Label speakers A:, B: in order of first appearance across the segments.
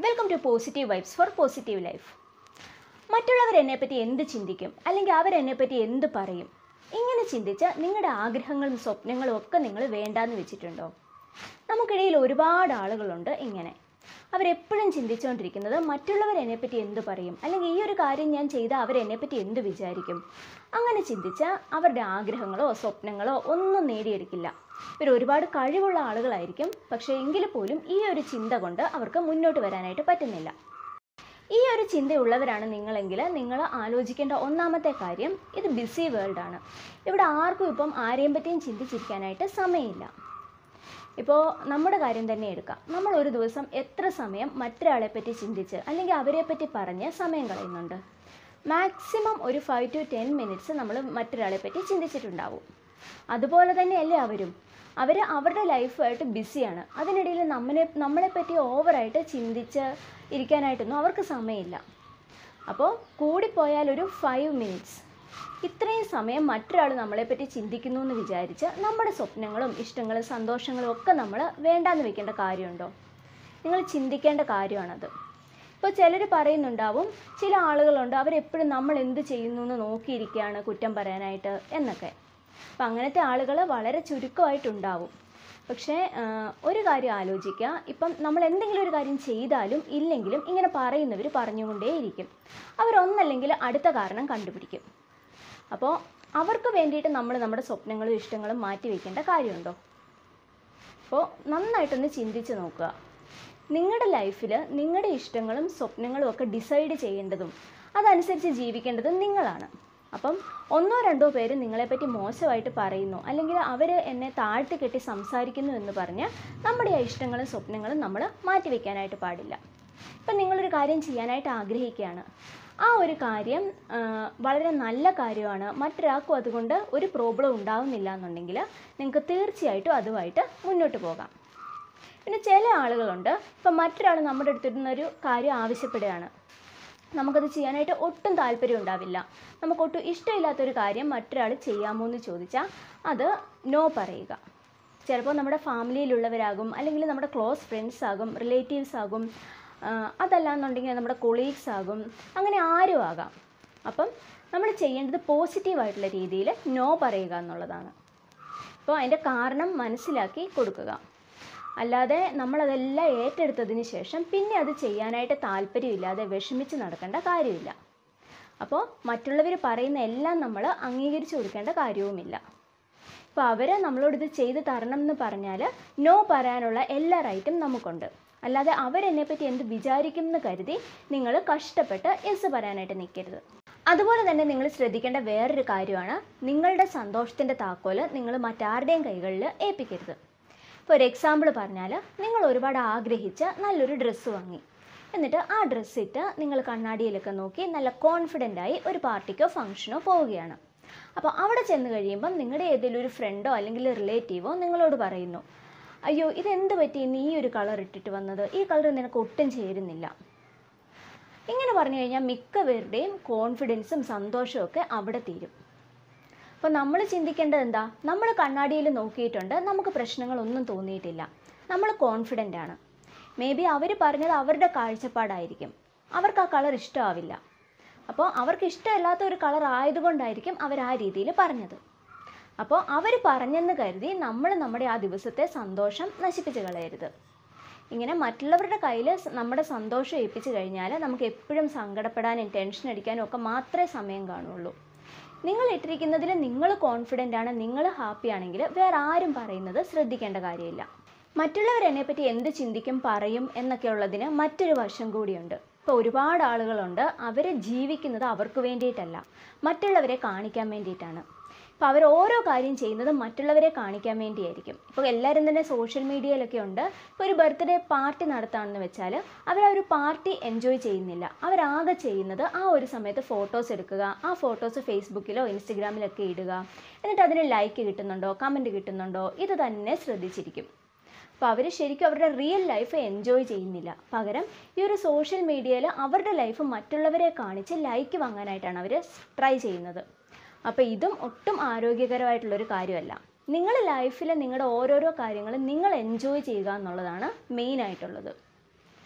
A: welcome to positive vibes for positive life മറ്റുള്ളവർ എന്നെപ്പറ്റി എന്ത് ചിന്തിക്കും അല്ലെങ്കിൽ അവരെന്നെപ്പറ്റി എന്ത് പറയും ഇങ്ങനെ ചിന്തിച്ച് നിങ്ങളുടെ ആഗ്രഹങ്ങളും സ്വപ്നങ്ങളും ഒക്കെ നിങ്ങൾ വേണ്ടാന്ന് വെച്ചിട്ടുണ്ടോ നമുക്കിടയിൽ ഒരുപാട് ആളുകളുണ്ട് ഇങ്ങനെ അവരെപ്പോഴും ചിന്തിച്ചുകൊണ്ടിരിക്കുന്നത് മറ്റുള്ളവർ എന്നെപ്പറ്റി എന്ത് പറയും അല്ലെങ്കിൽ ഈ ഒരു കാര്യം ഞാൻ ചെയ്താൽ അവരെന്നെപ്പറ്റി എന്ത് വിചാരിക്കും അങ്ങനെ ചിന്തിച്ച് അവരുടെ ആഗ്രഹങ്ങളോ സ്വപ്നങ്ങളോ ഒന്നും നേടിയെടുക്കില്ല ഇവർ ഒരുപാട് കഴിവുള്ള ആളുകളായിരിക്കും പക്ഷേ എങ്കിൽ പോലും ഈ ഒരു ചിന്ത കൊണ്ട് അവർക്ക് മുന്നോട്ട് വരാനായിട്ട് പറ്റുന്നില്ല ഈ ഒരു ചിന്തയുള്ളവരാണ് നിങ്ങളെങ്കിൽ നിങ്ങൾ ആലോചിക്കേണ്ട ഒന്നാമത്തെ കാര്യം ഇത് ബിസി വേൾഡാണ് ഇവിടെ ആർക്കും ഇപ്പം ആരെയും പറ്റിയും ചിന്തിച്ചിരിക്കാനായിട്ട് സമയമില്ല ഇപ്പോൾ നമ്മുടെ കാര്യം തന്നെ എടുക്കാം നമ്മൾ ഒരു ദിവസം എത്ര സമയം മറ്റൊരാളെ പറ്റി ചിന്തിച്ച് അല്ലെങ്കിൽ അവരെ പറ്റി പറഞ്ഞ് സമയം കളയുന്നുണ്ട് മാക്സിമം ഒരു ഫൈവ് ടു ടെൻ മിനിറ്റ്സ് നമ്മൾ മറ്റൊരാളെ പറ്റി ചിന്തിച്ചിട്ടുണ്ടാവും അതുപോലെ തന്നെയല്ലേ അവരും അവർ അവരുടെ ലൈഫായിട്ട് ബിസിയാണ് അതിനിടയിൽ നമ്മളെ നമ്മളെപ്പറ്റി ഓവറായിട്ട് ചിന്തിച്ച് ഇരിക്കാനായിട്ടൊന്നും അവർക്ക് സമയമില്ല അപ്പോൾ കൂടിപ്പോയാൽ ഒരു ഫൈവ് മിനിറ്റ്സ് ഇത്രയും സമയം മറ്റൊരാൾ നമ്മളെപ്പറ്റി ചിന്തിക്കുന്നു എന്ന് വിചാരിച്ച് നമ്മുടെ സ്വപ്നങ്ങളും ഇഷ്ടങ്ങളും സന്തോഷങ്ങളും ഒക്കെ നമ്മൾ വേണ്ടാന്ന് വെക്കേണ്ട കാര്യമുണ്ടോ നിങ്ങൾ ചിന്തിക്കേണ്ട കാര്യമാണത് ഇപ്പോൾ ചിലർ പറയുന്നുണ്ടാവും ചില ആളുകളുണ്ട് അവരെപ്പോഴും നമ്മൾ എന്ത് ചെയ്യുന്നു എന്ന് നോക്കിയിരിക്കുകയാണ് കുറ്റം പറയാനായിട്ട് എന്നൊക്കെ അപ്പം അങ്ങനത്തെ ആളുകൾ വളരെ ചുരുക്കമായിട്ടുണ്ടാവും പക്ഷേ ആ, ഒരു കാര്യം ആലോചിക്കുക ഇപ്പം നമ്മൾ എന്തെങ്കിലും ഒരു കാര്യം ചെയ്താലും ഇല്ലെങ്കിലും ഇങ്ങനെ പറയുന്നവർ പറഞ്ഞുകൊണ്ടേയിരിക്കും അവരൊന്നല്ലെങ്കിൽ അടുത്ത കാരണം കണ്ടുപിടിക്കും അപ്പോൾ അവർക്ക് വേണ്ടിയിട്ട് നമ്മൾ നമ്മുടെ സ്വപ്നങ്ങളും ഇഷ്ടങ്ങളും മാറ്റി വയ്ക്കേണ്ട കാര്യമുണ്ടോ അപ്പോൾ നന്നായിട്ടൊന്ന് ചിന്തിച്ച് നോക്കുക നിങ്ങളുടെ ലൈഫിൽ നിങ്ങളുടെ ഇഷ്ടങ്ങളും സ്വപ്നങ്ങളും ഒക്കെ ഡിസൈഡ് ചെയ്യേണ്ടതും അതനുസരിച്ച് ജീവിക്കേണ്ടതും നിങ്ങളാണ് അപ്പം ഒന്നോ രണ്ടോ പേര് നിങ്ങളെപ്പറ്റി മോശമായിട്ട് പറയുന്നു അല്ലെങ്കിൽ അവർ എന്നെ താഴ്ത്തി കെട്ടി സംസാരിക്കുന്നു എന്ന് പറഞ്ഞ് നമ്മുടെ ആ ഇഷ്ടങ്ങളും സ്വപ്നങ്ങളും നമ്മൾ മാറ്റി വയ്ക്കാനായിട്ട് പാടില്ല ഇപ്പം നിങ്ങളൊരു കാര്യം ചെയ്യാനായിട്ട് ആഗ്രഹിക്കുകയാണ് ആ ഒരു കാര്യം ആ, വളരെ നല്ല കാര്യമാണ് മറ്റൊരാൾക്കും അതുകൊണ്ട് ഒരു പ്രോബ്ലം ഉണ്ടാവുന്നില്ല എന്നുണ്ടെങ്കിൽ നിങ്ങൾക്ക് തീർച്ചയായിട്ടും അതുമായിട്ട് മുന്നോട്ട് പോകാം പിന്നെ ചില ആളുകളുണ്ട് ഇപ്പം മറ്റൊരാൾ നമ്മുടെ അടുത്തിരുന്ന ഒരു കാര്യം ആവശ്യപ്പെടുകയാണ് നമുക്കത് ചെയ്യാനായിട്ട് ഒട്ടും താല്പര്യം ഉണ്ടാവില്ല നമുക്കൊട്ടും ഇഷ്ടമില്ലാത്തൊരു കാര്യം മറ്റൊരാൾ ചെയ്യാമോ എന്ന് ചോദിച്ചാൽ അത് നോ പറയുക ചിലപ്പോൾ നമ്മുടെ ഫാമിലിയിലുള്ളവരാകും അല്ലെങ്കിൽ നമ്മുടെ ക്ലോസ് ഫ്രണ്ട്സ് ആകും റിലേറ്റീവ്സ് ആകും ആ, അതല്ലാന്നുണ്ടെങ്കിൽ നമ്മുടെ കൊളീഗ്സ് ആകും അങ്ങനെ ആരും ആകാം അപ്പം നമ്മൾ ചെയ്യേണ്ടത് പോസിറ്റീവായിട്ടുള്ള രീതിയിൽ നോ പറയുക എന്നുള്ളതാണ് അപ്പോൾ അതിൻ്റെ കാരണം മനസ്സിലാക്കി കൊടുക്കുക അല്ലാതെ നമ്മളതെല്ലാം ഏറ്റെടുത്തതിന് ശേഷം പിന്നെ അത് ചെയ്യാനായിട്ട് താല്പര്യമില്ലാതെ വിഷമിച്ച് നടക്കേണ്ട കാര്യമില്ല അപ്പോൾ മറ്റുള്ളവർ പറയുന്ന എല്ലാം നമ്മൾ അംഗീകരിച്ചു കൊടുക്കേണ്ട കാര്യവുമില്ല ഇപ്പോൾ അവർ നമ്മളോട് ഇത് ചെയ്ത് തരണം എന്ന് പറഞ്ഞാൽ നോ പറയാനുള്ള എല്ലാ റൈറ്റും നമുക്കുണ്ട് അല്ലാതെ അവരെന്നെപ്പറ്റി എന്ത് വിചാരിക്കും എന്ന് കരുതി നിങ്ങൾ കഷ്ടപ്പെട്ട് എസ് പറയാനായിട്ട് നിൽക്കരുത് അതുപോലെ തന്നെ നിങ്ങൾ ശ്രദ്ധിക്കേണ്ട വേറൊരു കാര്യമാണ് നിങ്ങളുടെ സന്തോഷത്തിൻ്റെ താക്കോല് നിങ്ങൾ മറ്റാരുടെയും കൈകളിൽ ഏൽപ്പിക്കരുത് ഇപ്പോൾ ഒരു എക്സാമ്പിൾ പറഞ്ഞാൽ നിങ്ങൾ ഒരുപാട് ആഗ്രഹിച്ച് നല്ലൊരു ഡ്രസ്സ് വാങ്ങി എന്നിട്ട് ആ ഡ്രസ്സ് ഇട്ട് നിങ്ങൾ കണ്ണാടിയിലൊക്കെ നോക്കി നല്ല കോൺഫിഡൻ്റ് ആയി ഒരു പാർട്ടിക്കോ ഫംഗ്ഷനോ പോവുകയാണ് അപ്പോൾ അവിടെ ചെന്ന് കഴിയുമ്പം നിങ്ങളുടെ ഏതെങ്കിലും ഒരു ഫ്രണ്ടോ അല്ലെങ്കിൽ റിലേറ്റീവോ നിങ്ങളോട് പറയുന്നു അയ്യോ ഇതെന്ത് പറ്റി നീ ഈ ഒരു കളർ ഇട്ടിട്ട് വന്നത് ഈ കളർ നിനക്ക് ഒട്ടും ചേരുന്നില്ല ഇങ്ങനെ പറഞ്ഞു കഴിഞ്ഞാൽ മിക്ക പേരുടെയും കോൺഫിഡൻസും സന്തോഷവും ഒക്കെ അവിടെ തീരും അപ്പോൾ നമ്മൾ ചിന്തിക്കേണ്ടത് എന്താ നമ്മൾ കണ്ണാടിയിൽ നോക്കിയിട്ടുണ്ട് നമുക്ക് പ്രശ്നങ്ങളൊന്നും തോന്നിയിട്ടില്ല നമ്മൾ കോൺഫിഡൻ്റ് ആണ് മേ ബി അവർ പറഞ്ഞത് അവരുടെ കാഴ്ചപ്പാടായിരിക്കും അവർക്ക് ആ കളർ ഇഷ്ടമാവില്ല അപ്പോൾ അവർക്ക് ഇഷ്ടമില്ലാത്ത ഒരു കളർ ആയതുകൊണ്ടായിരിക്കും അവർ ആ രീതിയിൽ പറഞ്ഞത് അപ്പോൾ അവർ പറഞ്ഞെന്ന് കരുതി നമ്മൾ നമ്മുടെ ആ ദിവസത്തെ സന്തോഷം നശിപ്പിച്ച് കളയരുത് ഇങ്ങനെ മറ്റുള്ളവരുടെ കയ്യിൽ നമ്മുടെ സന്തോഷം ഏൽപ്പിച്ച് കഴിഞ്ഞാൽ നമുക്ക് എപ്പോഴും സങ്കടപ്പെടാനും ടെൻഷൻ അടിക്കാനും ഒക്കെ മാത്രമേ സമയം കാണുള്ളൂ നിങ്ങൾ ഇട്ടിരിക്കുന്നതിൽ നിങ്ങൾ കോൺഫിഡൻ്റ് ആണ് നിങ്ങൾ ഹാപ്പി ആണെങ്കിൽ വേറെ ആരും പറയുന്നത് ശ്രദ്ധിക്കേണ്ട കാര്യമില്ല മറ്റുള്ളവർ എന്നെപ്പറ്റി എന്ത് ചിന്തിക്കും പറയും എന്നൊക്കെ ഉള്ളതിന് മറ്റൊരു വശം കൂടിയുണ്ട് ഇപ്പോൾ ഒരുപാട് ആളുകളുണ്ട് അവർ ജീവിക്കുന്നത് അവർക്ക് വേണ്ടിയിട്ടല്ല മറ്റുള്ളവരെ കാണിക്കാൻ വേണ്ടിയിട്ടാണ് അപ്പോൾ അവർ ഓരോ കാര്യം ചെയ്യുന്നത് മറ്റുള്ളവരെ കാണിക്കാൻ വേണ്ടിയായിരിക്കും ഇപ്പോൾ എല്ലാവരും തന്നെ സോഷ്യൽ മീഡിയയിലൊക്കെ ഉണ്ട് ഇപ്പോൾ ഒരു ബർത്ത്ഡേ പാർട്ടി നടത്താണെന്ന് വെച്ചാൽ അവർ ആ ഒരു പാർട്ടി എൻജോയ് ചെയ്യുന്നില്ല അവരാകെ ചെയ്യുന്നത് ആ ഒരു സമയത്ത് ഫോട്ടോസ് എടുക്കുക ആ ഫോട്ടോസ് ഫേസ്ബുക്കിലോ ഇൻസ്റ്റഗ്രാമിലൊക്കെ ഇടുക എന്നിട്ട് അതിന് ലൈക്ക് കിട്ടുന്നുണ്ടോ കമൻറ്റ് കിട്ടുന്നുണ്ടോ ഇത് തന്നെ ശ്രദ്ധിച്ചിരിക്കും അപ്പോൾ അവർ ശരിക്കും അവരുടെ റിയൽ ലൈഫ് എൻജോയ് ചെയ്യുന്നില്ല പകരം ഈ ഒരു സോഷ്യൽ മീഡിയയിൽ അവരുടെ ലൈഫ് മറ്റുള്ളവരെ കാണിച്ച് ലൈക്ക് വാങ്ങാനായിട്ടാണ് അവർ ട്രൈ ചെയ്യുന്നത് അപ്പോൾ ഇതും ഒട്ടും ആരോഗ്യകരമായിട്ടുള്ളൊരു കാര്യമല്ല നിങ്ങൾ ലൈഫിൽ നിങ്ങളുടെ ഓരോരോ കാര്യങ്ങളും നിങ്ങൾ എൻജോയ് ചെയ്യുക എന്നുള്ളതാണ് മെയിൻ ആയിട്ടുള്ളത്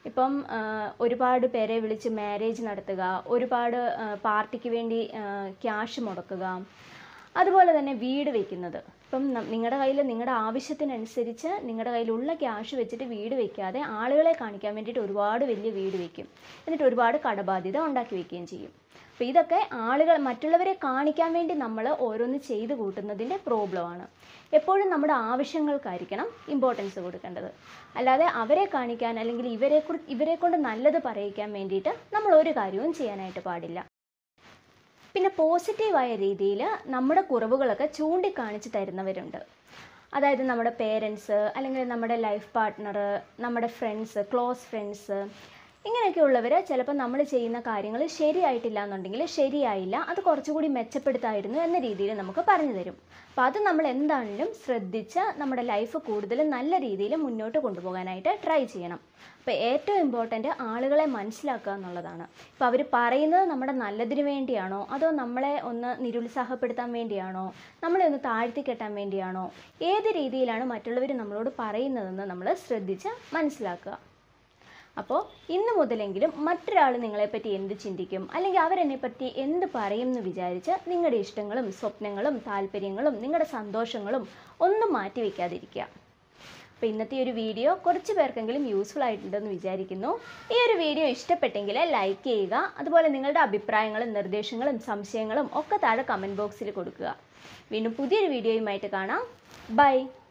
A: ഇപ്പം ആ, ഒരുപാട് പേരെ വിളിച്ച് മാരേജ് നടത്തുക ഒരുപാട് ആ, പാർട്ടിക്ക് വേണ്ടി ക്യാഷ് മുടക്കുക അതുപോലെ തന്നെ വീട് വെക്കുന്നത് ഇപ്പം നിങ്ങളുടെ കയ്യിൽ നിങ്ങളുടെ ആവശ്യത്തിനനുസരിച്ച് നിങ്ങളുടെ കയ്യിലുള്ള ക്യാഷ് വെച്ചിട്ട് വീട് വെക്കാതെ ആളുകളെ കാണിക്കാൻ വേണ്ടിയിട്ട് ഒരുപാട് വലിയ വീട് വെക്കും എന്നിട്ട് ഒരുപാട് കടബാധ്യത ഉണ്ടാക്കി വെക്കുകയും ചെയ്യും അപ്പോൾ ഇതൊക്കെ ആളുകൾ മറ്റുള്ളവരെ കാണിക്കാൻ വേണ്ടി നമ്മൾ ഓരോന്ന് ചെയ്ത് കൂട്ടുന്നതിൻ്റെ പ്രോബ്ലമാണ് എപ്പോഴും നമ്മുടെ ആവശ്യങ്ങൾക്കായിരിക്കണം ഇമ്പോർട്ടൻസ് കൊടുക്കേണ്ടത് അല്ലാതെ അവരെ കാണിക്കാൻ അല്ലെങ്കിൽ ഇവരെ കുറി ഇവരെ കൊണ്ട് നല്ലത് പറയിക്കാൻ വേണ്ടിയിട്ട് നമ്മൾ ഒരു കാര്യവും ചെയ്യാനായിട്ട് പാടില്ല പിന്നെ പോസിറ്റീവായ രീതിയിൽ നമ്മുടെ കുറവുകളൊക്കെ ചൂണ്ടിക്കാണിച്ച് തരുന്നവരുണ്ട് അതായത് നമ്മുടെ പേരൻസ് അല്ലെങ്കിൽ നമ്മുടെ ലൈഫ് പാർട്ട്ണർ നമ്മുടെ ഫ്രണ്ട്സ് ക്ലോസ് ഫ്രണ്ട്സ് ഇങ്ങനെയൊക്കെ ഉള്ളവർ ചിലപ്പോൾ നമ്മൾ ചെയ്യുന്ന കാര്യങ്ങൾ ശരിയായിട്ടില്ല എന്നുണ്ടെങ്കിൽ ശരിയായില്ല അത് കുറച്ചുകൂടി മെച്ചപ്പെടുത്തായിരുന്നു എന്ന രീതിയിൽ നമുക്ക് പറഞ്ഞു തരും അപ്പോൾ അത് നമ്മൾ എന്താണെങ്കിലും ശ്രദ്ധിച്ച് നമ്മുടെ ലൈഫ് കൂടുതൽ നല്ല രീതിയിൽ മുന്നോട്ട് കൊണ്ടുപോകാനായിട്ട് ട്രൈ ചെയ്യണം അപ്പോൾ ഏറ്റവും ഇമ്പോർട്ടൻ്റ് ആളുകളെ മനസ്സിലാക്കുക എന്നുള്ളതാണ് ഇപ്പോൾ അവർ പറയുന്നത് നമ്മുടെ നല്ലതിന് വേണ്ടിയാണോ അതോ നമ്മളെ ഒന്ന് നിരുത്സാഹപ്പെടുത്താൻ വേണ്ടിയാണോ നമ്മളെ ഒന്ന് താഴ്ത്തി കെട്ടാൻ വേണ്ടിയാണോ ഏത് രീതിയിലാണ് മറ്റുള്ളവർ നമ്മളോട് പറയുന്നതെന്ന് നമ്മൾ ശ്രദ്ധിച്ച് മനസ്സിലാക്കുക അപ്പോൾ ഇന്ന് മുതലെങ്കിലും മറ്റൊരാൾ നിങ്ങളെപ്പറ്റി എന്ത് ചിന്തിക്കും അല്ലെങ്കിൽ അവരെന്നെപ്പറ്റി എന്ത് പറയും എന്ന് വിചാരിച്ച് നിങ്ങളുടെ ഇഷ്ടങ്ങളും സ്വപ്നങ്ങളും താല്പര്യങ്ങളും നിങ്ങളുടെ സന്തോഷങ്ങളും ഒന്നും മാറ്റി വയ്ക്കാതിരിക്കുക അപ്പോൾ ഇന്നത്തെ ഈ ഒരു വീഡിയോ കുറച്ച് പേർക്കെങ്കിലും യൂസ്ഫുൾ ആയിട്ടുണ്ടെന്ന് വിചാരിക്കുന്നു ഈ ഒരു വീഡിയോ ഇഷ്ടപ്പെട്ടെങ്കിൽ ലൈക്ക് ചെയ്യുക അതുപോലെ നിങ്ങളുടെ അഭിപ്രായങ്ങളും നിർദ്ദേശങ്ങളും സംശയങ്ങളും ഒക്കെ താഴെ കമൻറ്റ് ബോക്സിൽ കൊടുക്കുക വീണ്ടും പുതിയൊരു വീഡിയോയുമായിട്ട് കാണാം ബൈ